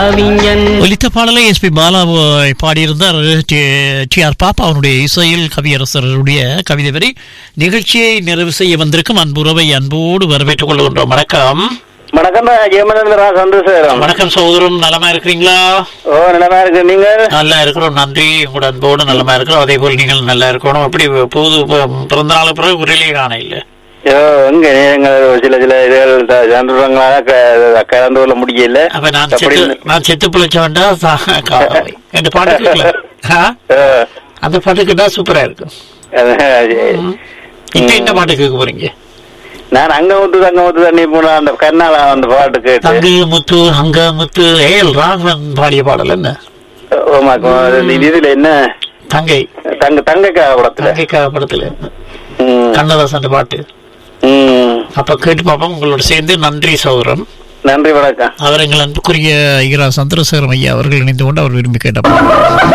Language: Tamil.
கவிஞன் ஒலித்த பாடலை எஸ்பி பாலா அஹ், பாடியிருந்தார் டி- டி ஆர் பாப்பா அவனுடைய இசையில் கவியரசருடைய கவிதை வரி நிகழ்ச்சியை நிறைவு செய்ய வந்திருக்கும் அன்புறவை அன்போடு வரவேற்றுக் கொள்கின்றோம் வணக்கம் வணக்கம் ஜெயமனேந்திரா சந்திரசேகரம் வணக்கம் சகோதரம் நலமா இருக்கிறீங்களா ஓ நிலமா இருக்கு நீங்க நல்லா இருக்கிறோம் நன்றி உங்களோட அன்போடு நலமா இருக்கிறோம் அதே போல் நீங்கள் நல்லா இருக்கணும் அப்படி புது ப- பிறந்த நாள் பிறகு உரையிலே காண இல்லை ஐயோ எங்க நேரங்கள் சில சில இதுகள் த- சந்தர்ப்பங்களால க- கலந்து கொள்ள முடியல அப்ப நான் அப்படி செத்து நான் செத்து பிழைச்ச வேண்டாம் இந்த பாட்டு கேட்கலாம் ஆ? ஆ, அந்த பாட்டு கேட்டா சூப்பரா இருக்கும் அது- இப்ப என்ன பாட்டு கேட்க போறீங்க நான் அங்க முத்து தங்க முத்து தண்ணி போன அந்த கர்நாடகா அந்த பாட்டு கேட்டு தங்கு முத்து அங்க முத்து ஏல் ராகவன் பாடிய பாடல் என்ன ஓமாக்கும் அது இதுல என்ன தங்கை தங்க தங்கக்கா படத்துல தங்கைக்காக படத்துல ம், கண்ணதாசன் பாட்டு ம். அப்ப கேட்டு பார்ப்போம் உங்களோட சேர்ந்து நன்றி சௌரம் நன்றி வணக்கம் அவர் எங்கள் அன்புக்குரிய ஈரா சந்திரசேகரம் ஐயா அவர்கள் இணைந்து கொண்டு அவர் விரும்பி கேட்ட பாடல்